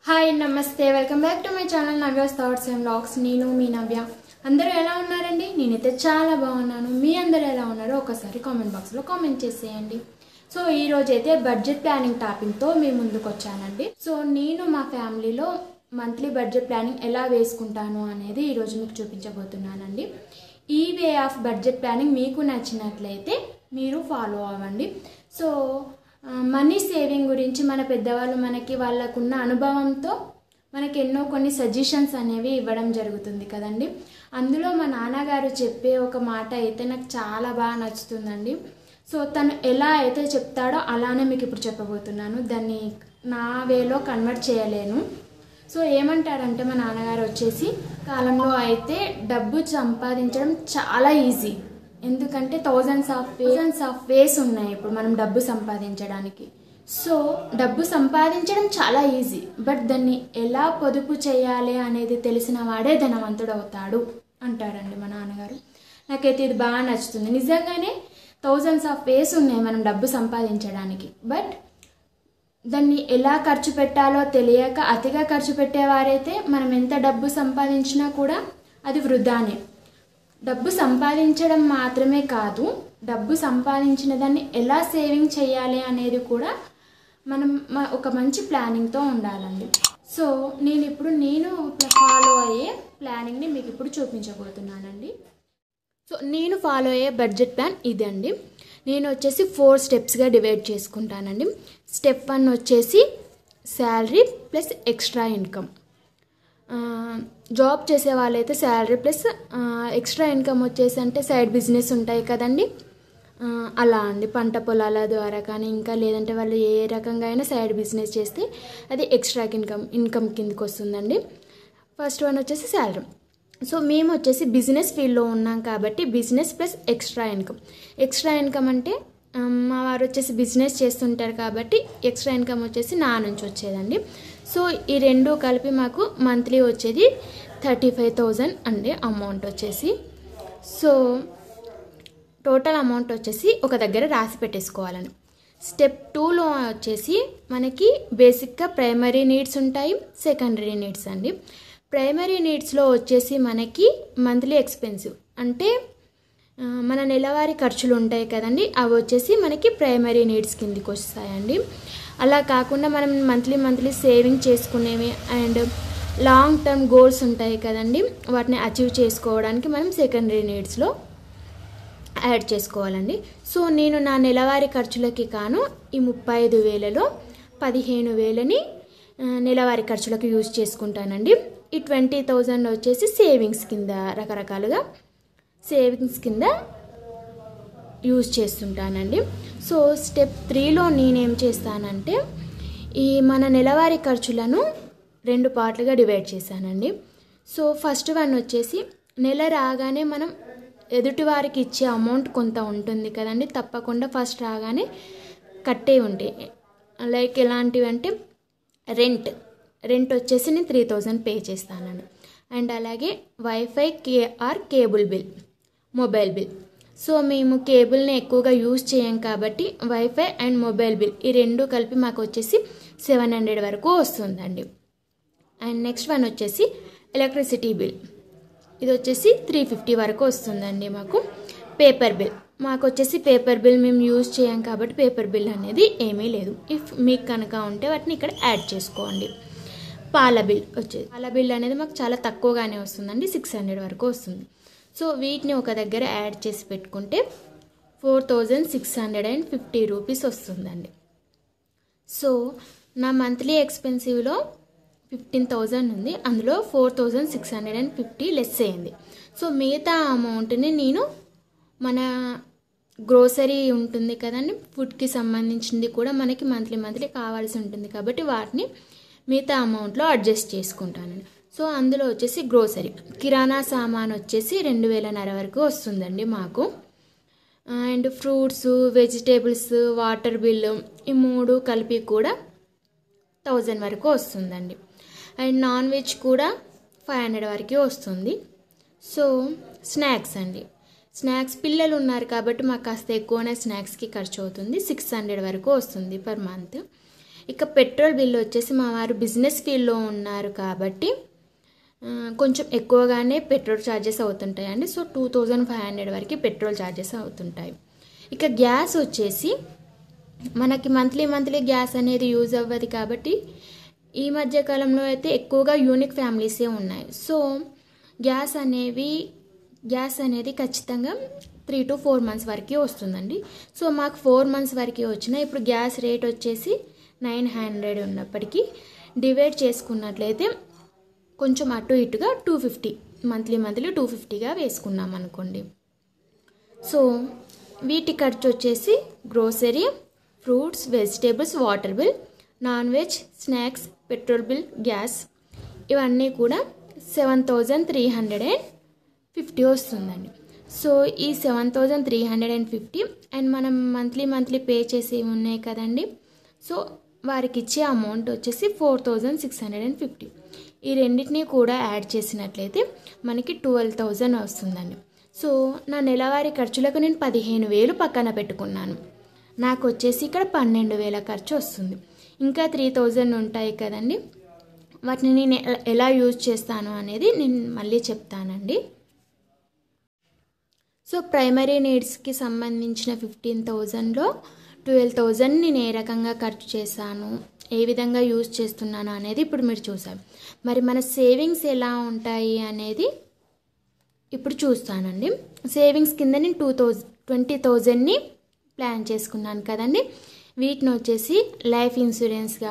hi నమస్తే welcome back to my channel Navya's thoughts and blogs నేను మీ నవ్య అందరూ ఎలా ఉన్నారండి నేనైతే చాలా బాగున్నాను మీ అందరూ ఎలా ఉన్నారో ఒకసారి కామెంట్ బాక్స్లో కామెంట్ చేసేయండి సో ఈ రోజు అయితే బడ్జెట్ ప్లానింగ్ టాపిక్తో మీ ముందుకు వచ్చానండి సో నేను మా ఫ్యామిలీలో మంత్లీ బడ్జెట్ ప్లానింగ్ ఎలా వేసుకుంటాను అనేది ఈరోజు మీకు చూపించబోతున్నానండి ఈ వే ఆఫ్ బడ్జెట్ ప్లానింగ్ మీకు నచ్చినట్లయితే మీరు ఫాలో అవ్వండి సో మనీ సేవింగ్ గురించి మన పెద్దవాళ్ళు మనకి వాళ్ళకున్న అనుభవంతో మనకి ఎన్నో కొన్ని సజెషన్స్ అనేవి ఇవ్వడం జరుగుతుంది కదండి అందులో మా నాన్నగారు చెప్పే ఒక మాట అయితే నాకు చాలా బాగా నచ్చుతుందండి సో తను ఎలా అయితే చెప్తాడో అలానే మీకు ఇప్పుడు చెప్పబోతున్నాను దాన్ని నా వేలో కన్వర్ట్ చేయలేను సో ఏమంటారంటే మా నాన్నగారు వచ్చేసి కాలంలో అయితే డబ్బు సంపాదించడం చాలా ఈజీ ఎందుకంటే thousands of thousands of ways ఉన్నాయి ఇప్పుడు మనం డబ్బు సంపాదించడానికి సో డబ్బు సంపాదించడం చాలా ఈజీ బట్ దాన్ని ఎలా పొదుపు చేయాలి అనేది తెలిసిన వాడే ధనవంతుడు అవుతాడు అంటారండి మా నాన్నగారు నాకైతే ఇది బాగా నచ్చుతుంది నిజంగానే థౌజండ్స్ ఆఫ్ వేస్ ఉన్నాయి మనం డబ్బు సంపాదించడానికి బట్ దాన్ని ఎలా ఖర్చు పెట్టాలో తెలియక అతిగా ఖర్చు పెట్టేవారైతే మనం ఎంత డబ్బు సంపాదించినా కూడా అది వృధానే డబ్బు సంపాదించడం మాత్రమే కాదు డబ్బు సంపాదించిన దాన్ని ఎలా సేవింగ్ చేయాలి అనేది కూడా మనం మ- ఒక మంచి ప్లానింగ్తో ఉండాలండి సో నేను ఇప్పుడు నేను ఫాలో అయ్యే ప్లానింగ్ని మీకు ఇప్పుడు చూపించబోతున్నానండి సో నేను ఫాలో అయ్యే బడ్జెట్ ప్లాన్ ఇదండి నేను వచ్చేసి ఫోర్ స్టెప్స్గా డివైడ్ చేసుకుంటానండి స్టెప్ వన్ వచ్చేసి salary plus extra income job చేసే వాళ్ళైతే శాలరీ ప్లస్ ఎక్స్ట్రా ఇన్కమ్ వచ్చేసి అంటే సైడ్ బిజినెస్ ఉంటాయి కదండి ఆ, అలా అండి పంట పొలాల ద్వారా కానీ ఇంకా లేదంటే వాళ్ళు ఏ రకంగా అయినా సైడ్ బిజినెస్ చేస్తే అది ఎక్స్ట్రా ఇన్కమ్ ఇన్కమ్ కిందకి వస్తుందండి ఫస్ట్ వన్ వచ్చేసి శాలరీ సో మేము వచ్చేసి బిజినెస్ ఫీల్డ్లో ఉన్నాం కాబట్టి business plus extra income extra income అంటే ఆ, మా వారు వచ్చేసి బిజినెస్ చేస్తుంటారు కాబట్టి ఎక్స్ట్రా ఇన్కమ్ వచ్చేసి నా నుంచి వచ్చేదండి సో ఈ రెండు కలిపి మాకు మంత్లీ వచ్చేది థర్టీ ఫైవ్ థౌజండ్ అండి అమౌంట్ వచ్చేసి సో టోటల్ అమౌంట్ వచ్చేసి ఒక దగ్గర రాసి పెట్టేసుకోవాలని స్టెప్ టూలో వచ్చేసి మనకి బేసిక్గా ప్రైమరీ నీడ్స్ ఉంటాయి సెకండరీ నీడ్స్ అండి ప్రైమరీ నీడ్స్లో వచ్చేసి మనకి మంత్లీ ఎక్స్పెన్సివ్ అంటే ఆ, మన నెలవారీ ఖర్చులు ఉంటాయి కదండి అవి వచ్చేసి మనకి ప్రైమరీ నీడ్స్ కిందికి వస్తాయండి అలా కాకుండా మనం మంత్లీ మంత్లీ సేవింగ్ చేసుకునేవి అండ్ లాంగ్ టర్మ్ గోల్స్ ఉంటాయి కదండి వాటిని అచీవ్ చేసుకోవడానికి మనం సెకండరీ నీడ్స్లో యాడ్ చేసుకోవాలండి సో నేను నా నెలవారీ ఖర్చులకి కాను ఈ ముప్పై ఐదు వేలలో పదిహేను వేలని ఆ, నెలవారీ ఖర్చులకు యూజ్ చేసుకుంటానండి ఈ ట్వంటీ థౌజండ్ వచ్చేసి సేవింగ్స్ కింద రకరకాలుగా సేవింగ్స్ కింద యూజ్ చేస్తుంటానండి సో స్టెప్ త్రీలో నేనేం చేస్తానంటే ఈ మన నెలవారీ ఖర్చులను రెండు పార్ట్లుగా డివైడ్ చేశానండి సో ఫస్ట్ వన్ వచ్చేసి నెల రాగానే మనం ఎదుటివారికి ఇచ్చే అమౌంట్ కొంత ఉంటుంది కదండి తప్పకుండా ఫస్ట్ రాగానే కట్టే ఉంటాయి లైక్ ఎలాంటివి అంటే రెంట్ రెంట్ వచ్చేసి నేను త్రీ థౌజండ్ పే చేస్తానండి అండ్ అలాగే వైఫై కేఆర్ cable bill mobile bill so మేము కేబుల్ని ఎక్కువగా యూజ్ చేయం కాబట్టి వైఫై అండ్ మొబైల్ బిల్ ఈ రెండు కలిపి మాకు వచ్చేసి సెవెన్ హండ్రెడ్ వరకు వస్తుందండి అండ్ నెక్స్ట్ వన్ వచ్చేసి ఎలక్ట్రిసిటీ బిల్ ఇది వచ్చేసి త్రీ ఫిఫ్టీ వరకు వస్తుందండి మాకు పేపర్ బిల్ మాకు వచ్చేసి పేపర్ బిల్ మేము యూజ్ చేయం కాబట్టి పేపర్ బిల్ అనేది ఏమీ లేదు ఇఫ్ మీకు కనుక ఉంటే వాటిని ఇక్కడ యాడ్ చేసుకోండి పాల బిల్ వచ్చేది పాల బిల్ అనేది మాకు చాలా తక్కువగానే వస్తుందండి సిక్స్ హండ్రెడ్ వరకు వస్తుంది సో వీటిని ఒక దగ్గర యాడ్ చేసి పెట్టుకుంటే four thousand six hundred and fifty rupees వస్తుందండి సో నా మంత్లీ ఎక్స్పెన్సివ్లో ఫిఫ్టీన్ థౌజండ్ ఉంది అందులో four thousand six hundred and fifty less అయింది సో మిగతా అమౌంట్ని నేను మన గ్రోసరీ ఉంటుంది కదండి ఫుడ్కి సంబంధించింది కూడా మనకి మంత్లీ మంత్లీ కావాల్సి ఉంటుంది కాబట్టి వాటిని మిగతా అమౌంట్లో అడ్జస్ట్ చేసుకుంటానండి సో అందులో వచ్చేసి గ్రోసరీ కిరాణా సామాన్ వచ్చేసి రెండు వేలన్నర వరకు వస్తుందండి మాకు and fruits vegetables water bill ఈ మూడు కలిపి కూడా థౌజండ్ వరకు వస్తుందండి అండ్ నాన్ వెజ్ కూడా ఫైవ్ హండ్రెడ్ వరకు వస్తుంది సో స్నాక్స్ అండి స్నాక్స్ పిల్లలు ఉన్నారు కాబట్టి మాకు కాస్త ఎక్కువనే స్నాక్స్కి ఖర్చు అవుతుంది సిక్స్ హండ్రెడ్ వరకు వస్తుంది పర్ మంత్ ఇక పెట్రోల్ బిల్ వచ్చేసి మా వారు బిజినెస్ ఫీల్డ్లో ఉన్నారు కాబట్టి ఆ, కొంచెం ఎక్కువగానే పెట్రోల్ ఛార్జెస్ అవుతుంటాయండి so two thousand five hundred వరకు పెట్రోల్ ఛార్జెస్ అవుతుంటాయి ఇక గ్యాస్ వచ్చేసి మనకి మంత్లీ మంత్లీ గ్యాస్ అనేది యూజ్ అవ్వదు కాబట్టి ఈ మధ్య కాలంలో అయితే ఎక్కువగా యూనిక్ ఫ్యామిలీసే ఉన్నాయి సో గ్యాస్ అనేవి గ్యాస్ అనేది ఖచ్చితంగా త్రీ టు ఫోర్ మంత్స్ వరకు వస్తుందండి సో మాకు ఫోర్ మంత్స్ వరకు వచ్చిన ఇప్పుడు గ్యాస్ రేట్ వచ్చేసి నైన్ హండ్రెడ్ ఉన్నప్పటికీ డివైడ్ చేసుకున్నట్లయితే కొంచెం అటు ఇటుగా two fifty monthly monthly two ఫిఫ్టీగా వేసుకున్నాం అనుకోండి సో వీటి ఖర్చు వచ్చేసి grocery fruits vegetables water bill non veg snacks petrol bill gas ఇవన్నీ కూడా seven thousand three hundred and fifty వస్తుందండి సో ఈ seven thousand three hundred and fifty and మనం మంత్లీ మంత్లీ పే చేసేవి ఉన్నాయి కదండి సో వారికి ఇచ్చే అమౌంట్ వచ్చేసి four thousand six hundred and fifty ఈ రెండింటినీ కూడా యాడ్ చేసినట్లయితే మనకి ట్వెల్వ్ థౌజండ్ వస్తుందండి సో నా నెలవారీ ఖర్చులకు నేను పదిహేను వేలు పక్కన పెట్టుకున్నాను నాకు వచ్చేసి ఇక్కడ పన్నెండు వేల ఖర్చు వస్తుంది ఇంకా త్రీ థౌజండ్ ఉంటాయి కదండి వాటిని నేను ఎ- ఎలా యూజ్ చేస్తాను అనేది నేను మళ్ళీ చెప్తానండి సో ప్రైమరీ నీడ్స్కి సంబంధించిన ఫిఫ్టీన్ థౌజండ్లో ట్వెల్వ్ థౌజండ్ నేను ఏ రకంగా ఖర్చు చేశాను ఏ విధంగా యూజ్ చేస్తున్నాను అనేది ఇప్పుడు మీరు చూసారు మరి మన సేవింగ్స్ ఎలా ఉంటాయి అనేది ఇప్పుడు చూస్తానండి సేవింగ్స్ కింద నేను టూ థౌజండ్ ట్వంటీ థౌజండ్ని ప్లాన్ చేసుకున్నాను కదండి వీటిని వచ్చేసి లైఫ్ ఇన్సూరెన్స్గా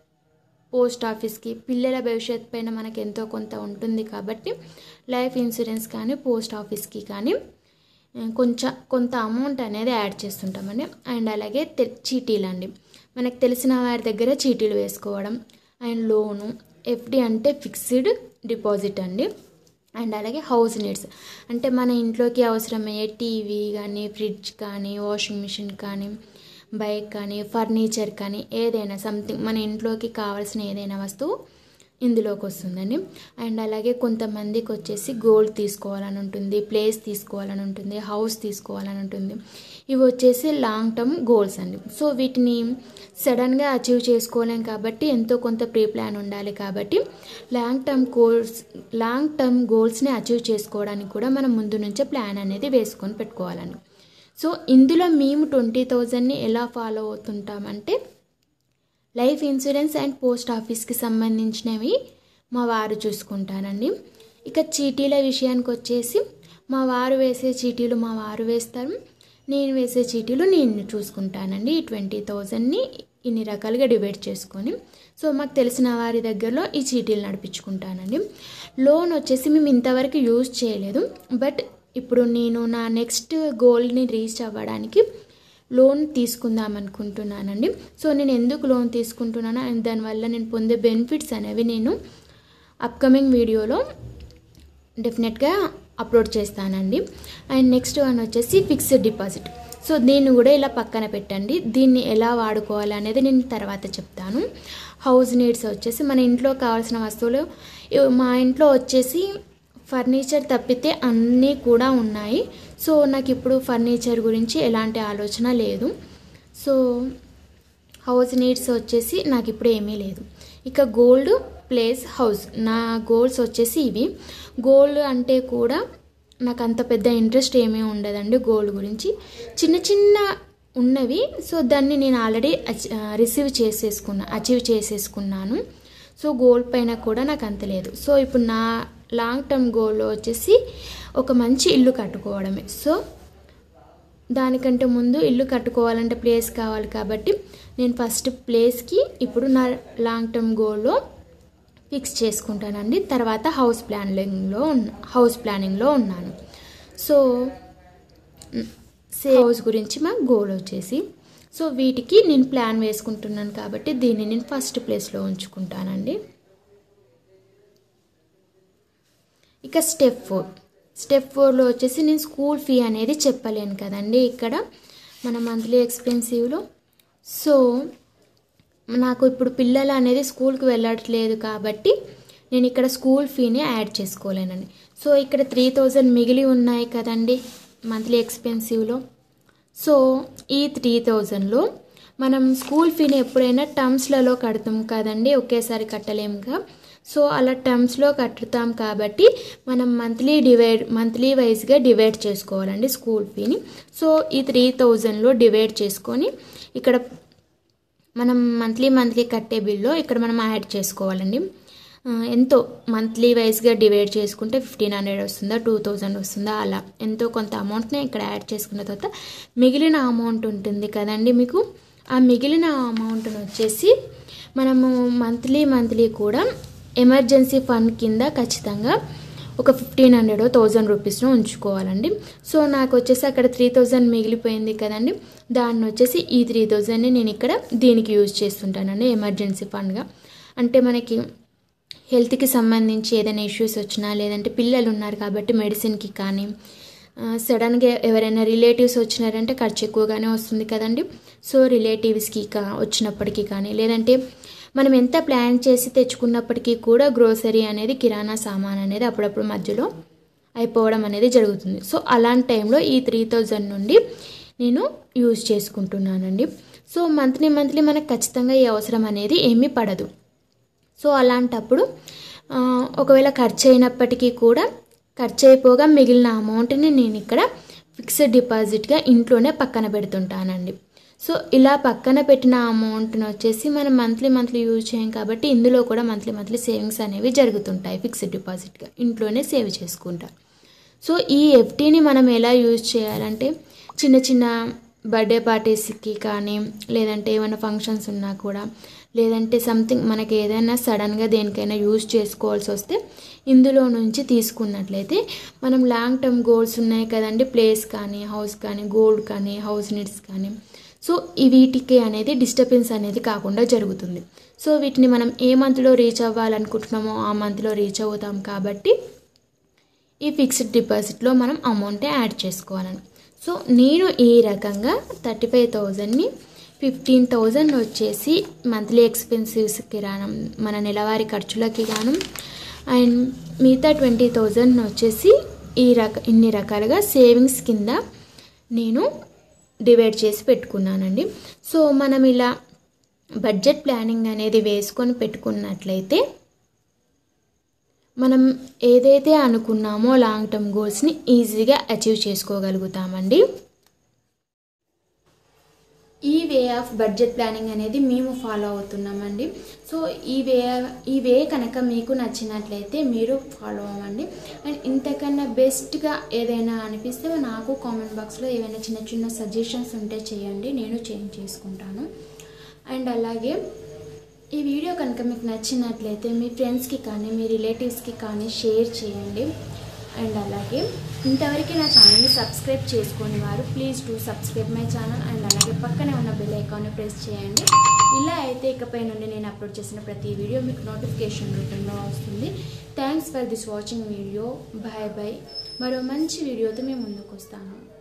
పోస్ట్ ఆఫీస్కి పిల్లల భవిష్యత్ పైన మనకు ఎంతో కొంత ఉంటుంది కాబట్టి లైఫ్ ఇన్సూరెన్స్ కానీ పోస్ట్ ఆఫీస్కి కానీ ఆ, కొంచెం కొంత అమౌంట్ అనేది యాడ్ చేస్తుంటామండి అండ్ అలాగే తె చీటీలు అండి మనకు తెలిసిన వారి దగ్గర చీటీలు వేసుకోవడం అండ్ లోను ఎఫ్డి అంటే ఫిక్స్డ్ డిపాజిట్ అండి అండ్ అలాగే హౌస్ నీడ్స్ అంటే మన ఇంట్లోకి అవసరమయ్యే టీవీ కానీ ఫ్రిడ్జ్ కానీ వాషింగ్ మిషన్ కానీ బైక్ కానీ ఫర్నిచర్ కానీ ఏదైనా సంథింగ్ మన ఇంట్లోకి కావాల్సిన ఏదైనా వస్తువు ఇందులోకి వస్తుందండి అండ్ అలాగే కొంతమందికి వచ్చేసి గోల్డ్ తీసుకోవాలని ఉంటుంది ప్లేస్ తీసుకోవాలని ఉంటుంది హౌస్ తీసుకోవాలని ఉంటుంది ఇవి వచ్చేసి లాంగ్ టర్మ్ గోల్స్ అండి సో వీటిని సడన్గా అచీవ్ చేసుకోలేం కాబట్టి ఎంతో కొంత ప్రీ ప్లాన్ ఉండాలి కాబట్టి long term goals long term గోల్స్ని అచీవ్ చేసుకోవడానికి కూడా మనం ముందు నుంచే ప్లాన్ అనేది వేసుకొని పెట్టుకోవాలండి సో ఇందులో మేము ట్వంటీ థౌజండ్ని ఎలా ఫాలో అవుతుంటామంటే లైఫ్ ఇన్సూరెన్స్ అండ్ పోస్ట్ ఆఫీస్కి సంబంధించినవి మా వారు చూసుకుంటానండి ఇక చీటీల విషయానికి వచ్చేసి మా వారు వేసే చీటీలు మా వారు వేస్తారు నేను వేసే చీటీలు నేను చూసుకుంటానండి ఈ ట్వంటీ థౌజండ్ని ఇన్ని రకాలుగా డివైడ్ చేసుకొని సో మాకు తెలిసిన వారి దగ్గరలో ఈ చీటీలు నడిపించుకుంటానండి లోన్ వచ్చేసి మేము ఇంతవరకు యూజ్ చేయలేదు బట్ ఇప్పుడు నేను నా నెక్స్ట్ గోల్ని రీచ్ అవ్వడానికి లోన్ తీసుకుందాం అనుకుంటున్నానండి సో నేను ఎందుకు లోన్ తీసుకుంటున్నాను అండ్ దానివల్ల నేను పొందే బెనిఫిట్స్ అనేవి నేను అప్కమింగ్ వీడియోలో డెఫినెట్గా అప్లోడ్ చేస్తానండి అండ్ నెక్స్ట్ వన్ వచ్చేసి ఫిక్స్డ్ డిపాజిట్ సో దీన్ని కూడా ఇలా పక్కన పెట్టండి దీన్ని ఎలా వాడుకోవాలి అనేది నేను తర్వాత చెప్తాను హౌస్ నీడ్స్ వచ్చేసి మన ఇంట్లో కావాల్సిన వస్తువులు ఇవి మా ఇంట్లో వచ్చేసి ఫర్నిచర్ తప్పితే అన్నీ కూడా ఉన్నాయి సో నాకు ఇప్పుడు ఫర్నిచర్ గురించి ఎలాంటి ఆలోచన లేదు సో హౌస్ నీడ్స్ వచ్చేసి నాకు ఇప్పుడు ఏమీ లేదు ఇక గోల్డ్ ప్లేస్ హౌస్ నా గోల్స్ వచ్చేసి ఇవి గోల్డ్ అంటే కూడా నాకు అంత పెద్ద ఇంట్రెస్ట్ ఏమీ ఉండదండి గోల్డ్ గురించి చిన్న చిన్న ఉన్నవి సో దాన్ని నేను ఆల్రెడీ రిసీవ్ చేసేసుకున్నా అచీవ్ చేసేసుకున్నాను సో గోల్డ్ పైన కూడా నాకు అంత లేదు సో ఇప్పుడు నా లాంగ్ టర్మ్ గోల్ వచ్చేసి ఒక మంచి ఇల్లు కట్టుకోవడమే సో దానికంటే ముందు ఇల్లు కట్టుకోవాలంటే ప్లేస్ కావాలి కాబట్టి నేను ఫస్ట్ ప్లేస్కి ఇప్పుడు నా లాంగ్ టర్మ్ గోల్లో ఫిక్స్ చేసుకుంటానండి తర్వాత హౌస్ ప్లానింగ్లో ఉన్న హౌస్ ప్లానింగ్లో ఉన్నాను సో సే హౌస్ గురించి మా గోల్ వచ్చేసి సో వీటికి నేను ప్లాన్ వేసుకుంటున్నాను కాబట్టి దీన్ని నేను ఫస్ట్ ప్లేస్లో ఉంచుకుంటానండి ఇక స్టెప్ ఫోర్ స్టెప్ ఫోర్లో వచ్చేసి నేను స్కూల్ ఫీ అనేది చెప్పలేను కదండి ఇక్కడ మన మంత్లీ ఎక్స్పెన్సివ్లో సో నాకు ఇప్పుడు పిల్లలు అనేది స్కూల్కి వెళ్ళట్లేదు కాబట్టి నేను ఇక్కడ స్కూల్ ఫీని యాడ్ చేసుకోలేనండి సో ఇక్కడ త్రీ థౌజండ్ మిగిలి ఉన్నాయి కదండి మంత్లీ ఎక్స్పెన్సివ్లో సో ఈ త్రీ థౌజండ్లో మనం స్కూల్ ఫీని ఎప్పుడైనా టర్మ్స్లలో కడతాం కదండి ఒకేసారి కట్టలేముగా సో అలా టర్మ్స్లో కట్టుతాం కాబట్టి మనం మంత్లీ డివైడ్ మంత్లీ వైజ్గా డివైడ్ చేసుకోవాలండి స్కూల్ ఫీని సో ఈ త్రీ థౌజండ్లో డివైడ్ చేసుకొని ఇక్కడ మనం మంత్లీ మంత్లీ కట్టే బిల్లో ఇక్కడ మనం యాడ్ చేసుకోవాలండి ఆ, ఎంతో మంత్లీ వైజ్గా డివైడ్ చేసుకుంటే ఫిఫ్టీన్ హండ్రెడ్ వస్తుందా టూ థౌజండ్ వస్తుందా అలా ఎంతో కొంత అమౌంట్ని ఇక్కడ యాడ్ చేసుకున్న తర్వాత మిగిలిన అమౌంట్ ఉంటుంది కదండి మీకు ఆ మిగిలిన అమౌంట్ని వచ్చేసి మనము మంత్లీ మంత్లీ కూడా ఎమర్జెన్సీ ఫండ్ కింద ఖచ్చితంగా ఒక ఫిఫ్టీన్ హండ్రెడ్ థౌజండ్ రూపీస్ను ఉంచుకోవాలండి సో నాకు వచ్చేసి అక్కడ త్రీ థౌజండ్ మిగిలిపోయింది కదండి దాన్ని వచ్చేసి ఈ త్రీ థౌజండ్ని నేను ఇక్కడ దీనికి యూజ్ చేస్తుంటానండి ఎమర్జెన్సీ ఫండ్గా అంటే మనకి హెల్త్కి సంబంధించి ఏదైనా ఇష్యూస్ వచ్చినా లేదంటే పిల్లలు ఉన్నారు కాబట్టి మెడిసిన్కి కానీ ఆ, సడన్గా ఎవరైనా రిలేటివ్స్ వచ్చినారంటే ఖర్చు ఎక్కువగానే వస్తుంది కదండి సో రిలేటివ్స్కి కా వచ్చినప్పటికీ కానీ లేదంటే మనం ఎంత ప్లాన్ చేసి తెచ్చుకున్నప్పటికీ కూడా గ్రోసరీ అనేది కిరాణా సామాన్ అనేది అప్పుడప్పుడు మధ్యలో అయిపోవడం అనేది జరుగుతుంది సో అలాంటి టైంలో ఈ త్రీ థౌజండ్ నుండి నేను యూజ్ చేసుకుంటున్నానండి సో మంత్లీ మంత్లీ మనకు ఖచ్చితంగా ఈ అవసరం అనేది ఏమీ పడదు సో అలాంటప్పుడు ఆ, ఒకవేళ ఖర్చు అయినప్పటికీ కూడా ఖర్చు అయిపోగా మిగిలిన అమౌంట్ని నేను ఇక్కడ ఫిక్స్డ్ డిపాజిట్గా ఇంట్లోనే పక్కన పెడుతుంటానండి సో ఇలా పక్కన పెట్టిన అమౌంట్ని వచ్చేసి మనం మంత్లీ మంత్లీ యూజ్ చేయం కాబట్టి ఇందులో కూడా మంత్లీ మంత్లీ సేవింగ్స్ అనేవి జరుగుతుంటాయి ఫిక్స్డ్ డిపాజిట్గా ఇంట్లోనే సేవ్ చేసుకుంటా సో ఈ ఎఫ్టీని మనం ఎలా యూజ్ చేయాలంటే చిన్న చిన్న బర్త్డే పార్టీస్కి కానీ లేదంటే ఏమైనా ఫంక్షన్స్ ఉన్నా కూడా లేదంటే సంథింగ్ మనకి ఏదైనా సడన్గా దేనికైనా యూజ్ చేసుకోవాల్సి వస్తే ఇందులో నుంచి తీసుకున్నట్లయితే మనం లాంగ్ టర్మ్ గోల్స్ ఉన్నాయి కదండి ప్లేస్ కానీ హౌస్ కానీ గోల్డ్ కానీ హౌస్ నీడ్స్ కానీ సో ఈ వీటికి అనేది డిస్టర్బెన్స్ అనేది కాకుండా జరుగుతుంది సో వీటిని మనం ఏ మంత్లో రీచ్ అవ్వాలనుకుంటున్నామో ఆ మంత్లో రీచ్ అవుతాం కాబట్టి ఈ ఫిక్స్డ్ డిపాజిట్లో మనం అమౌంటే యాడ్ చేసుకోవాలని సో నేను ఈ రకంగా థర్టీ ఫైవ్ థౌజండ్ని ఫిఫ్టీన్ థౌజండ్ వచ్చేసి మంత్లీ ఎక్స్పెన్సివ్స్ కిరాణం మన నెలవారీ ఖర్చులకి గాను అండ్ మిగతా ట్వంటీ థౌజండ్ వచ్చేసి ఈ రక ఇన్ని రకాలుగా సేవింగ్స్ కింద నేను డివైడ్ చేసి పెట్టుకున్నానండి సో మనం ఇలా బడ్జెట్ ప్లానింగ్ అనేది వేసుకొని పెట్టుకున్నట్లయితే మనం ఏదైతే అనుకున్నామో లాంగ్ టర్మ్ గోల్స్ని ఈజీగా అచీవ్ చేసుకోగలుగుతామండి ఈ వే ఆఫ్ బడ్జెట్ ప్లానింగ్ అనేది మేము ఫాలో అవుతున్నామండి సో ఈ వే ఈ వే కనుక మీకు నచ్చినట్లయితే మీరు ఫాలో అవ్వండి అండ్ ఇంతకన్నా బెస్ట్గా ఏదైనా అనిపిస్తే నాకు కామెంట్ బాక్స్లో ఏవైనా చిన్న చిన్న సజెషన్స్ ఉంటే చేయండి నేను చేంజ్ చేసుకుంటాను అండ్ అలాగే ఈ వీడియో కనుక మీకు నచ్చినట్లయితే మీ ఫ్రెండ్స్కి కానీ మీ రిలేటివ్స్కి కానీ షేర్ చేయండి అండ్ అలాగే ఇంతవరకు నా ఛానల్ని సబ్స్క్రైబ్ చేసుకుని వారు please do subscribe my channel and అలాగే పక్కనే ఉన్న బెల్ ఐకాన్ని ప్రెస్ చేయండి ఇలా అయితే ఇకపై నుండి నేను అప్లోడ్ చేసిన ప్రతి వీడియో మీకు నోటిఫికేషన్ రూపంలో వస్తుంది thanks for this watching video bye bye మరో మంచి వీడియోతో మేము ముందుకు వస్తాను